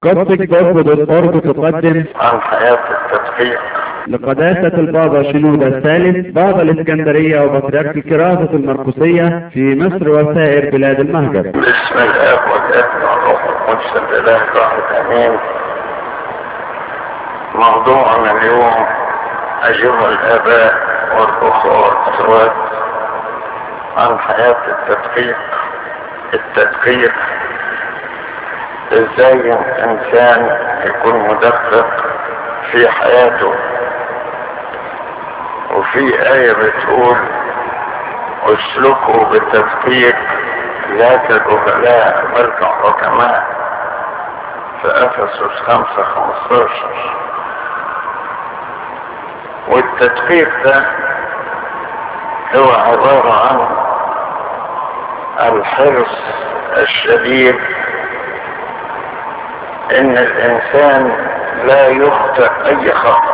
قصة جذب دوت تقدم عن حياة التدقيق لقداسة البابا شنودة الثالث بابا الإسكندرية وبطريرك الكراسة المرقسية في مصر وسائر بلاد المهجر باسم الاب والابن والروح القدس الاله الواحد امين موضوعنا اليوم ايها الاباء والاخوه والاخوات عن حياة التدقيق التدقيق ازاي الانسان يكون مدقق في حياته وفي آية بتقول اسلكوا بالتدقيق لا كجهلاء بل كحكماء في افسس خمسة خمستاشر والتدقيق ده هو عبارة عن الحرص الشديد ان الانسان لا يخطئ اي خطأ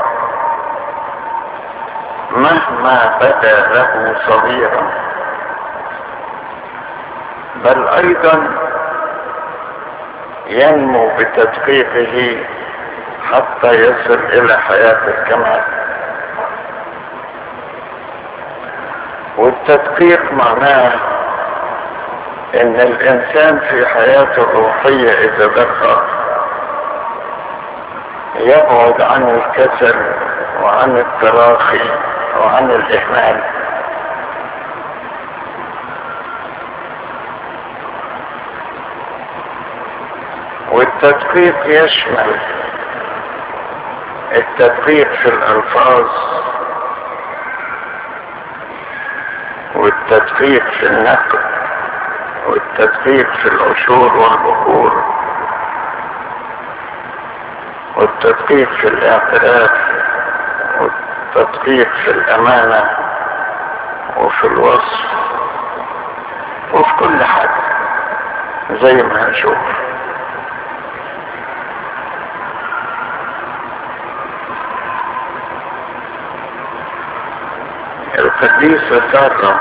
مهما بدا له صغيرا بل ايضا ينمو بتدقيقه حتى يصل الى حياة الكمال والتدقيق معناه ان الانسان في حياته الروحية اذا دقق يبعد عن الكسل وعن التراخي وعن الاهمال والتدقيق يشمل التدقيق في الالفاظ والتدقيق في النقد والتدقيق في العشور والبخور والتدقيق في الاعتراف والتدقيق في الامانة وفي الوصف وفي كل حاجة زي ما هنشوف القديسة سارة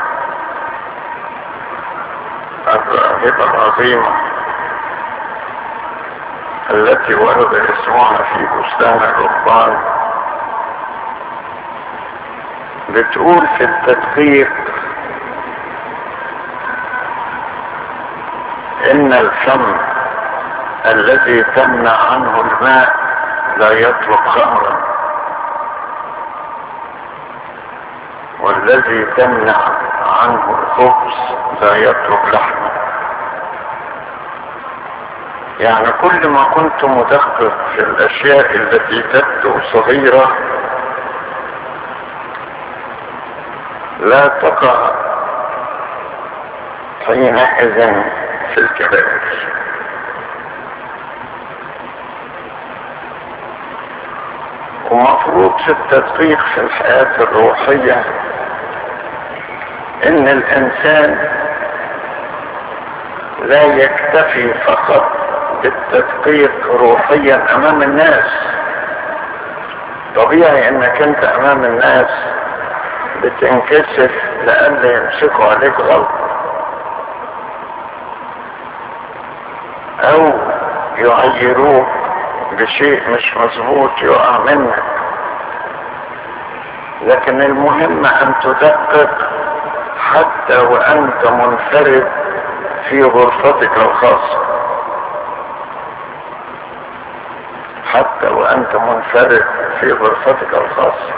الراهبة العظيمة التي ورد اسمها في بستان الرهبان بتقول في التدقيق ان الفم الذي تمنع عنه الماء لا يطلق خمرا والذي تمنع عنه الخبز لا يطلق لحما يعني كل ما كنت مدقق في الاشياء التي تبدو صغيرة لا تقع حينئذ في الكبائر ومفروض في التدقيق في الحياة الروحية ان الانسان لا يكتفي فقط بالتدقيق روحيا امام الناس طبيعي انك انت امام الناس بتنكسف لان يمسكوا عليك غلط او يعيروك بشيء مش مظبوط يقع منك لكن المهم ان تدقق حتى وانت منفرد في غرفتك الخاصة حتى وانت منفرد في غرفتك الخاصة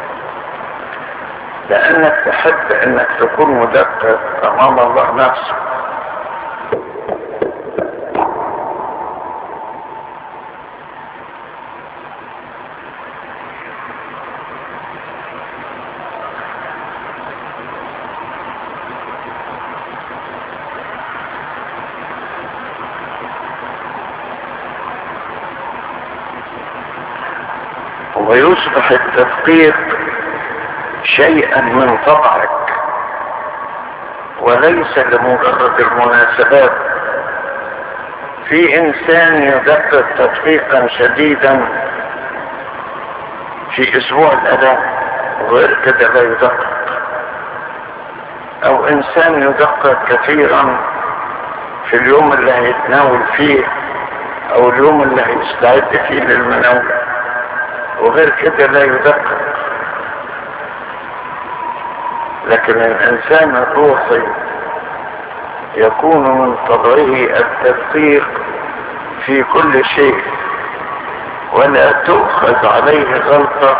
لانك تحب انك تكون مدقق امام الله نفسه ويصبح التدقيق شيئا من طبعك وليس لمجرد المناسبات في انسان يدقق تدقيقا شديدا في اسبوع الالام وغير كده لا يدقق او انسان يدقق كثيرا في اليوم اللي هيتناول فيه او اليوم اللي هيستعد فيه للمناولة وغير كده لا يدقق لكن الانسان الروحي يكون من طبعه التدقيق في كل شيء ولا تؤخذ عليه غلطة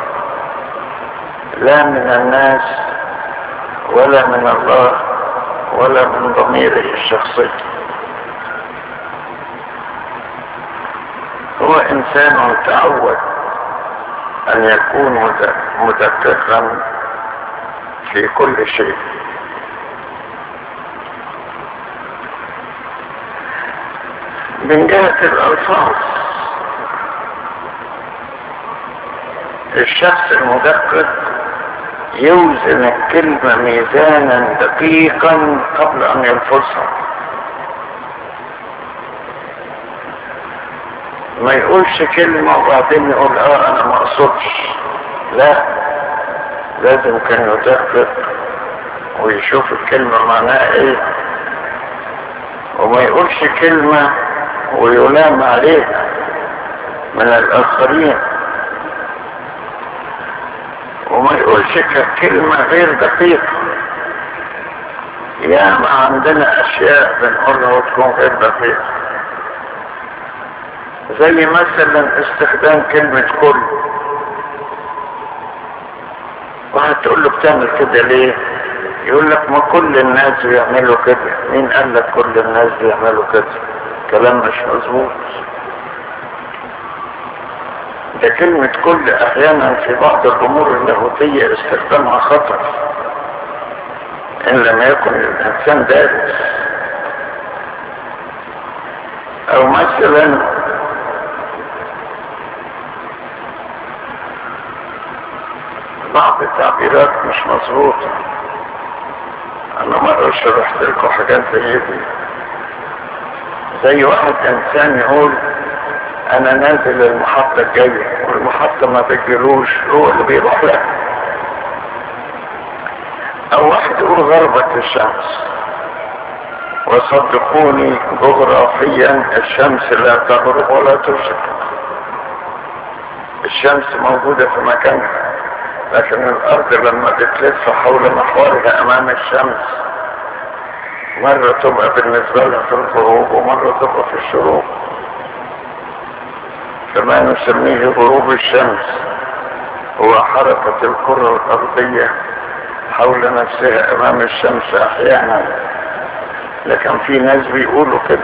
لا من الناس ولا من الله ولا من ضميره الشخصي هو انسان تعود ان يكون مدققا في كل شيء من جهة الألفاظ الشخص المدقق يوزن الكلمة ميزانا دقيقا قبل أن يلفظها ما يقولش كلمة وبعدين يقول اه انا ما اقصدش لا لازم كان يدقق ويشوف الكلمة معناها ايه وما يقولش كلمة ويلام عليها من الاخرين وما يقولش كلمة غير دقيقة يا ما عندنا اشياء بنقولها وتكون غير دقيقة زي مثلا استخدام كلمة كل واحد تقول له بتعمل كده ليه يقول لك ما كل الناس بيعملوا كده مين قال لك كل الناس بيعملوا كده كلام مش مظبوط ده كلمة كل احيانا في بعض الامور اللاهوتية استخدامها خطر ان لم يكن الانسان دارس او مثلا بعض التعبيرات مش مظبوطة انا مرة شرحت لكم حاجات زي دي زي واحد انسان يقول انا نازل المحطة الجاية والمحطة ما بتجيلوش هو اللي بيروح لها او واحد يقول غربت الشمس وصدقوني جغرافيا الشمس لا تغرب ولا تشرق الشمس موجودة في مكانها لكن الارض لما بتلف حول محورها امام الشمس مرة تبقى بالنسبة لها في الغروب ومرة تبقى في الشروق كما نسميه غروب الشمس هو حركة الكرة الارضية حول نفسها امام الشمس احيانا لكن في ناس بيقولوا كده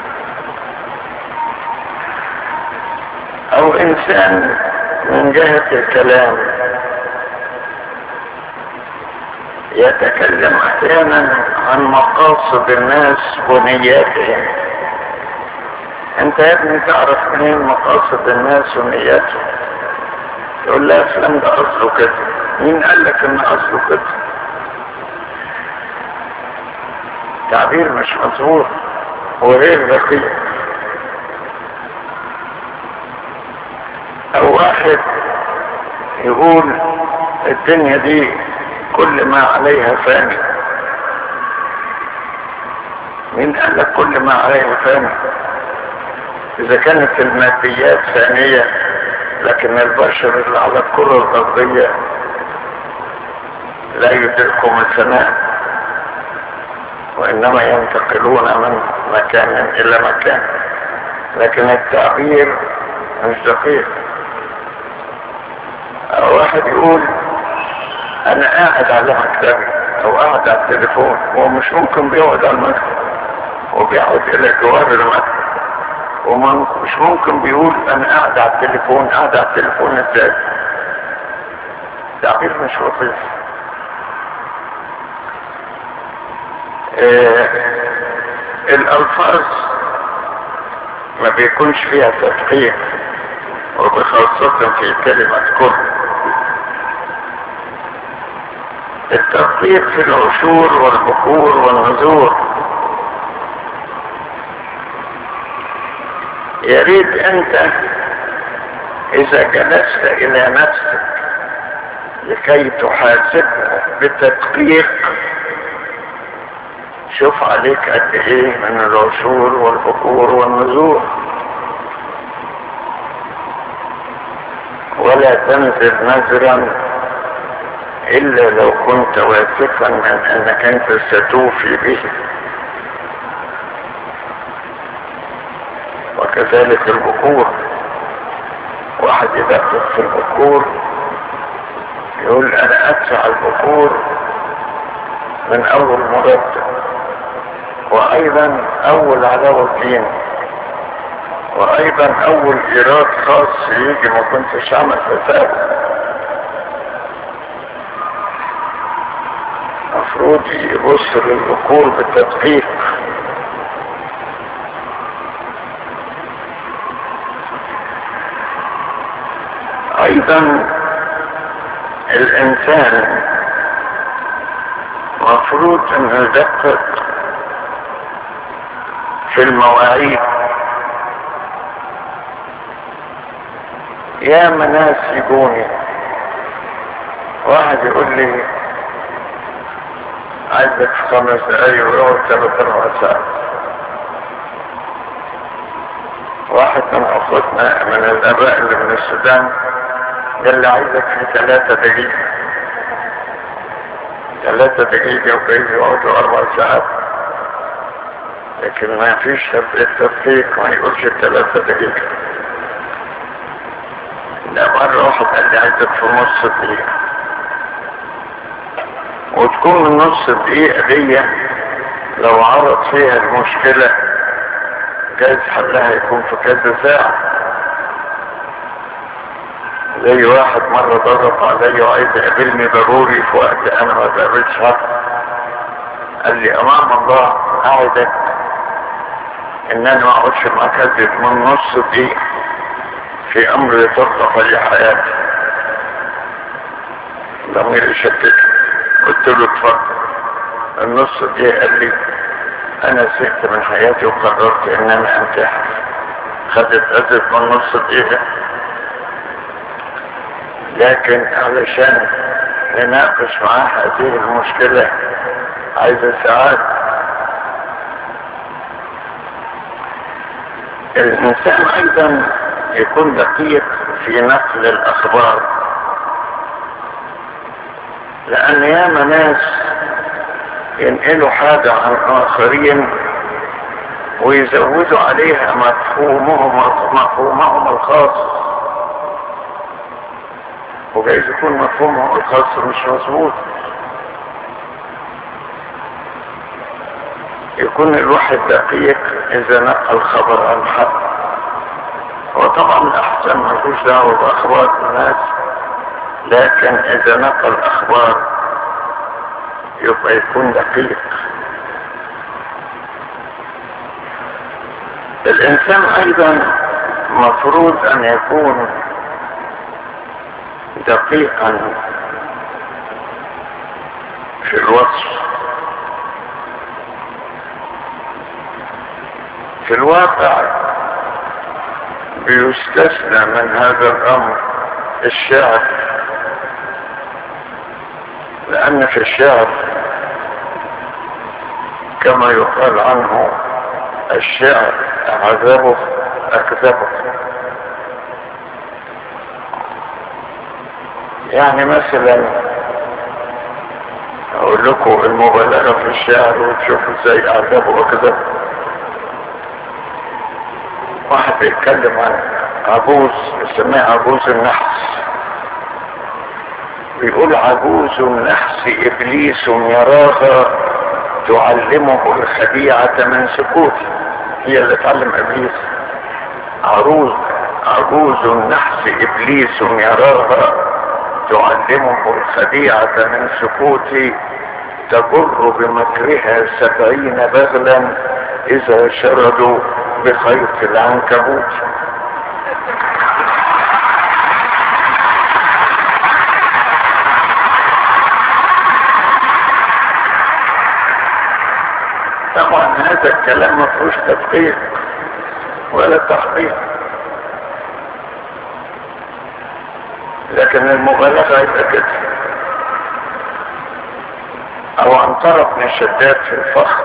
او انسان من جهة الكلام يتكلم احيانا عن مقاصد الناس ونياتهم انت يا ابني تعرف منين مقاصد الناس ونياتهم يقول لا فلان ده اصله كده مين قال لك ان اصله كده تعبير مش مظبوط وغير دقيق او واحد يقول الدنيا دي كل ما عليها فاني مين قال لك كل ما عليها فاني اذا كانت الماديات فانية لكن البشر اللي على الكرة الارضية لا يدركهم الفناء وانما ينتقلون من مكان الى مكان لكن التعبير مش دقيق أو واحد يقول انا قاعد على مكتبي او قاعد على التليفون هو مش ممكن بيقعد على المكتب وبيقعد الى جوار المكتب ومش ممكن بيقول انا قاعد على التليفون قاعد على التليفون ازاي تعبير مش لطيف آه الالفاظ ما بيكونش فيها تدقيق وبخاصة في كلمة كل التدقيق في العشور والبخور والنذور يا ريت انت اذا جلست الى نفسك لكي تحاسبها بتدقيق شوف عليك قد ايه من العشور والبخور والنذور ولا تنذر نذرا الا لو كنت واثقا من انك انت ستوفي به وكذلك البكور واحد يدقق في البكور يقول انا ادفع البكور من اول مرتب وايضا اول علاوة الدين وايضا اول ايراد خاص يجي ما كنتش اعمل حساب المفروض يبص للذكور بالتدقيق ايضا الانسان مفروض انه يدقق في المواعيد يا ناس يجوني واحد يقول لي عايزك في خمس دقايق ويقعد ثلاث اربع ساعات واحد من اخوتنا من الاباء اللي من السودان قال لي عايزك في ثلاثة دقيقة ثلاثة دقيقة وكيف يقعدوا اربع ساعات لكن ما فيش التدقيق ما يقولش ثلاثة دقيقة لا مرة واحد قال لي عايزك في نص دقيقة وتكون من نص دقيقة دي لو عرض فيها المشكلة جايز حلها يكون في كذا ساعة زي واحد مرة ضغط علي وعايز يقابلني ضروري في وقت انا ما بقابلش حد قال لي امام الله اعدك ان انا ما اقعدش معاك ازيد من نص دقيقة في امر يطرق لي حياتي ضميري شتت قلت له اتفضل النص دقيقة قال لي انا زهقت من حياتي وقررت ان انا انتحر خدت ازيد من نص دقيقة لكن علشان نناقش معاه هذه المشكلة عايزة ساعات الانسان ايضا يكون دقيق في نقل الاخبار لان ياما ناس ينقلوا حاجة عن اخرين ويزودوا عليها مفهومهم مفهومهم الخاص وجايز يكون مفهومهم الخاص مش مظبوط يكون الواحد دقيق اذا نقل خبر عن حد وطبعا احسن ملوش دعوه باخبار الناس لكن اذا نقل اخبار يبقى يكون دقيق الانسان ايضا مفروض ان يكون دقيقا في الوصف في الواقع بيستثنى من هذا الامر الشعر لان في الشعر كما يقال عنه الشعر عذبه اكذبه يعني مثلا اقول لكم المبالغه في الشعر وتشوفوا ازاي اعذبه وكذا واحد بيتكلم عن عجوز يسميه عجوز النحس بيقول عجوز النحس ابليس يراها تعلمه الخديعة من سكوته هي اللي تعلم ابليس عروض عجوز النحس ابليس يراها تعلمه الخديعة من سكوتي تجر بمكرها سبعين بغلا اذا شردوا بخيط العنكبوت طبعا هذا الكلام ما فيهوش تدقيق ولا تحقيق لكن المبالغه يبقى كده او عن طرف من الشداد في الفخر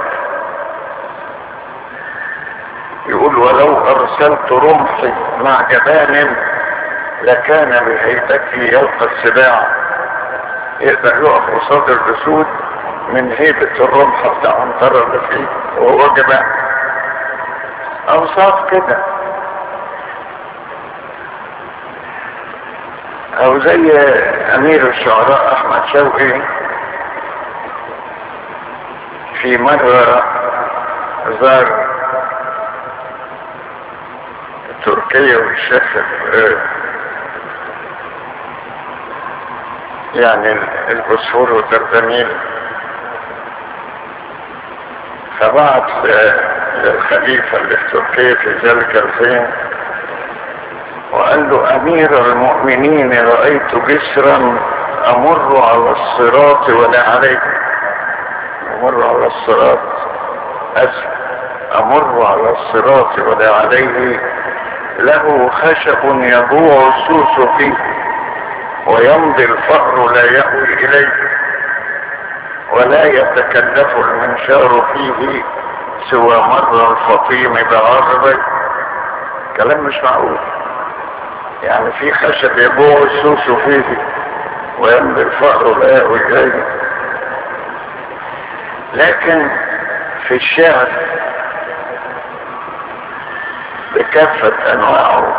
يقول ولو ارسلت رمحي مع جبان لكان بهيبته يلقى السباع يقدر يقف قصاد الاسود من هيبة الرمح بتاع عنتر اللي فيه وهو جبان اوصاف كده او زي امير الشعراء احمد شوقي في مرة زار تركيا والشيخ يعني البوسفور والدردنيل فبعت للخليفة اللي في تركيا في ذلك الحين وقال له امير المؤمنين رأيت جسرا امر على الصراط ولا عليه امر على الصراط اسف امر على الصراط ولا عليه له خشب يضوع السوس فيه ويمضي الفأر لا يأوي إليه ولا يتكلف المنشار فيه سوى مر الفطيم بعرضه كلام مش معقول يعني في خشب يبوع السوس فيه ويمضي الفأر لا يأوي إليه لكن في الشعر بكافة أنواعه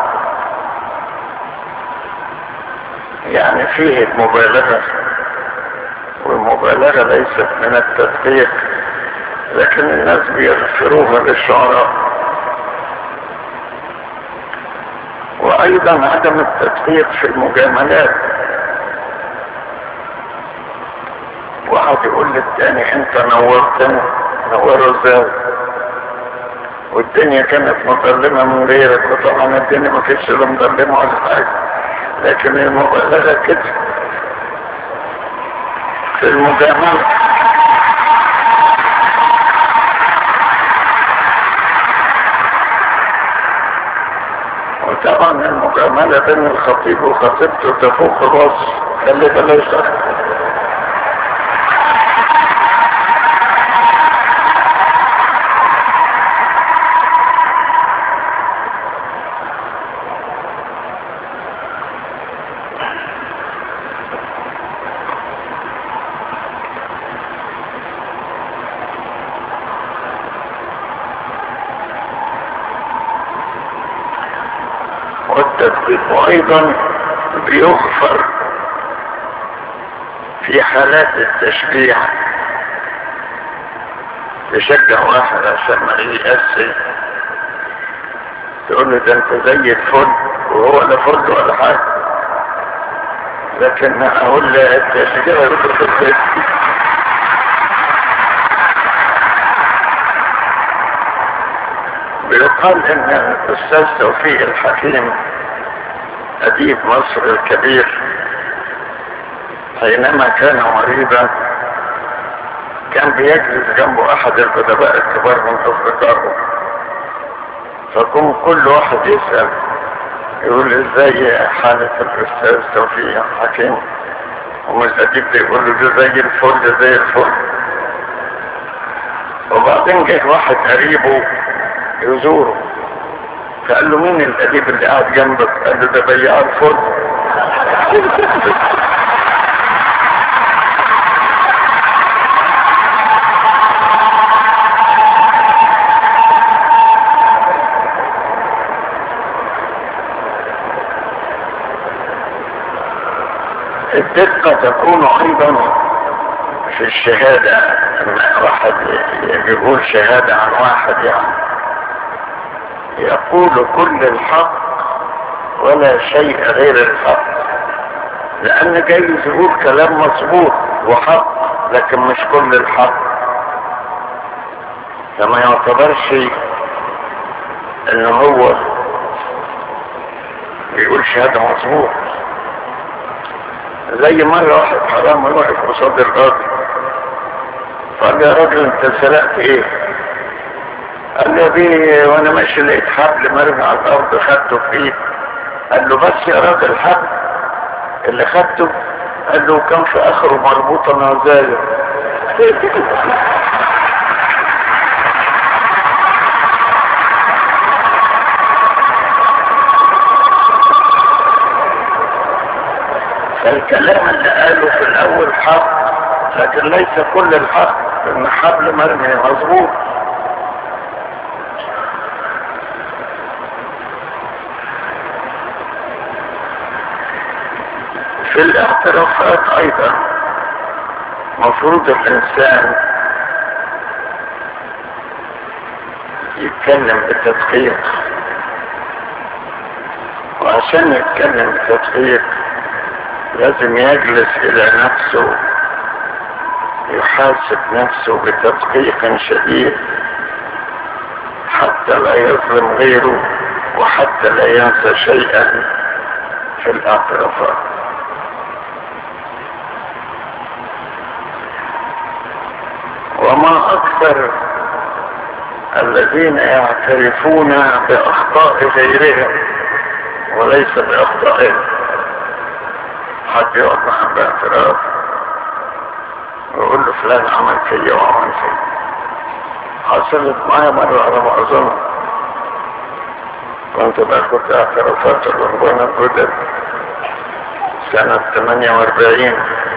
يعني فيه المبالغة والمبالغة ليست من التدقيق لكن الناس بيغفروها للشعراء وأيضا عدم التدقيق في المجاملات واحد يقول للتاني انت نورتني نوره ازاي والدنيا كانت مظلمة من غيرك وطبعا الدنيا ما كانتش لا مظلمة ولا حاجة لكن المبالغة كده في المجاملة وطبعا المجاملة بين الخطيب وخطيبته تفوق الوصف خلي بلاش والتدقيق ايضا بيغفر في حالات التشجيع تشجع واحد عشان ما يأسي تقول له ده انت زي الفل وهو لا فل ولا حاجه لكن اقول له التشجيع بيقال ان الاستاذ توفيق الحكيم اديب مصر الكبير حينما كان مريضا كان بيجلس جنبه احد الادباء الكبار من اصدقائه فكون كل واحد يسأل يقول ازاي حالة الاستاذ توفيق الحكيم ومن الاديب ده يقول له ده زي الفل زي الفل وبعدين جه واحد قريبه يزوره فقال له مين الاديب اللي قاعد جنبك قال له ده بياع الفل الدقة تكون ايضا في الشهادة لما واحد يقول شهادة عن واحد يعني يقول كل الحق ولا شيء غير الحق لان جايز يقول كلام مظبوط وحق لكن مش كل الحق فما يعتبرش ان هو بيقول شهادة مظبوط زي مرة واحد حرام واقف قصاد الراجل فقال يا راجل انت سرقت ايه قال له بيه وانا ماشي لقيت حبل مرمي على الارض خدته في ايدي قال له بس يا راجل الحبل اللي خدته قال له كان في اخره مربوطه نازايه الكلام اللي قاله في الاول حق لكن ليس كل الحق ان حبل مرمي مظبوط في الاعترافات ايضا مفروض الانسان يتكلم بتدقيق وعشان يتكلم بتدقيق لازم يجلس الى نفسه يحاسب نفسه بتدقيق شديد حتى لا يظلم غيره وحتى لا ينسى شيئا في الاعترافات وما اكثر الذين يعترفون باخطاء غيرهم وليس باخطائهم حد يقعد معاه باعتراف ويقول له فلان عمل فيا وعمل فيا حصلت معايا مرة على ما أظن كنت باخد اعترافات الرهبان الجدد سنة 48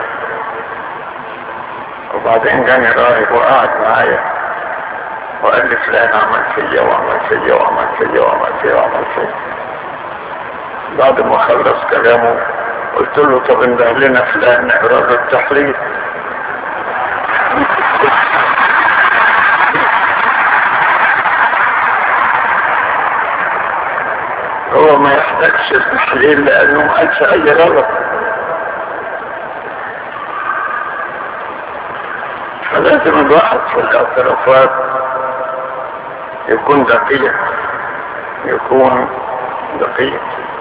وبعدين جاني راهب وقعد معايا وقال لي فلان عمل فيا وعمل فيا وعمل فيا وعمل فيا وعمل فيا بعد ما خلص كلامه قلت له طب انده لنا فلان نقرا له التحليل هو ما يحتاجش التحليل لانه ما قالش اي غلط فلازم الواحد في الاعترافات يكون دقيق يكون دقيق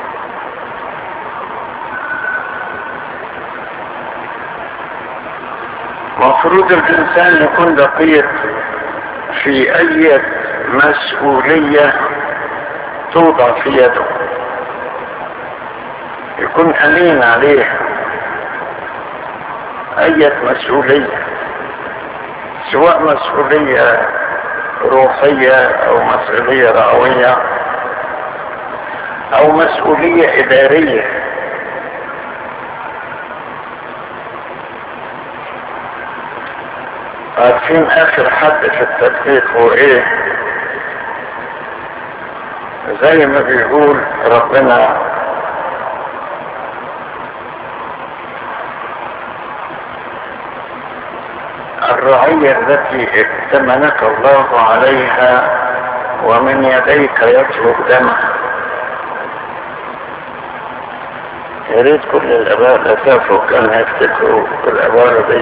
مفروض الانسان يكون دقيق في اي مسؤولية توضع في يده يكون امين عليها اي مسؤولية سواء مسؤولية روحية او مسؤولية رعوية او مسؤولية ادارية عارفين اخر حد في التدقيق هو ايه زي ما بيقول ربنا الرعية التي ائتمنك الله عليها ومن يديك يطلب دمها يا ريت كل الاباء لتافوا كانوا يفتكروا العبارة دي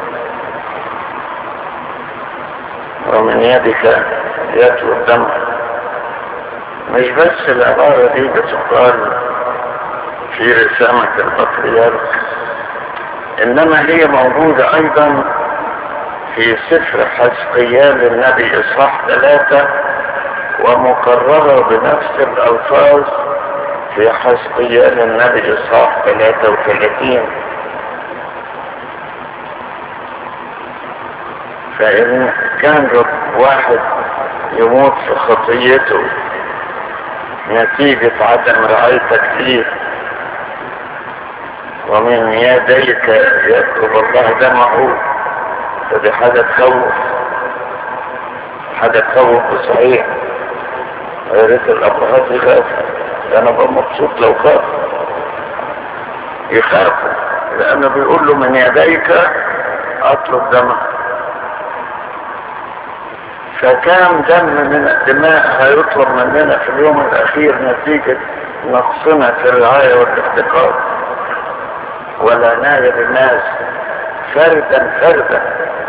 ومن يدك يطلب دمها مش بس العبارة دي بتقال في رسامة البطريرك انما هي موجودة ايضا في سفر حزقيال النبي اصحاح ثلاثة ومكررة بنفس الالفاظ في حزقيال النبي اصحاح 33 فإن كان واحد يموت في خطيته نتيجة عدم رعايتك فيه ومن يديك يطلب الله دمعه فدي حاجة تخوف حاجة تخوف صحيح يا ريت الأبهات يخاف أنا ببقى مبسوط لو خاف يخاف لأنه بيقول له من يديك أطلب دمك فكام دم من الدماء هيطلب مننا في اليوم الأخير نتيجة نقصنا في الرعاية والافتقار ولا نايب الناس فردا فردا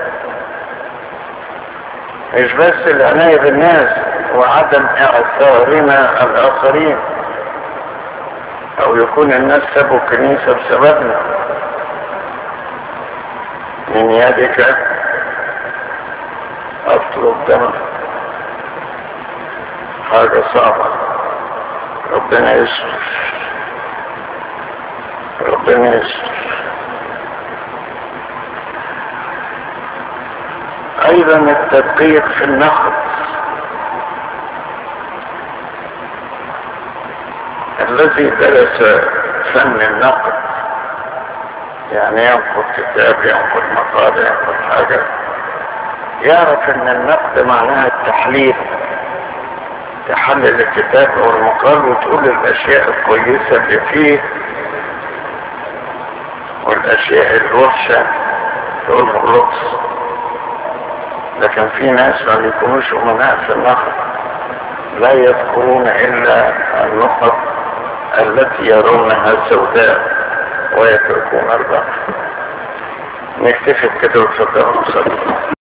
مش بس العناية بالناس وعدم اعثارنا الاخرين او يكون الناس سابوا الكنيسة بسببنا من يدك اطلب دمك حاجة صعبة ربنا يستر ربنا يستر ايضا التدقيق في النقد الذي درس فن النقد يعني ينقد كتاب ينقد مقالة ينقد حاجة يعرف ان النقد معناها التحليل تحلل الكتاب او المقال وتقول الاشياء الكويسة اللي فيه والاشياء الوحشة تقولها اللطف لكن في ناس ما بيكونوش امناء في النقد لا يذكرون الا النقط التي يرونها سوداء ويتركون الباقي نكتفي كده وتفضلوا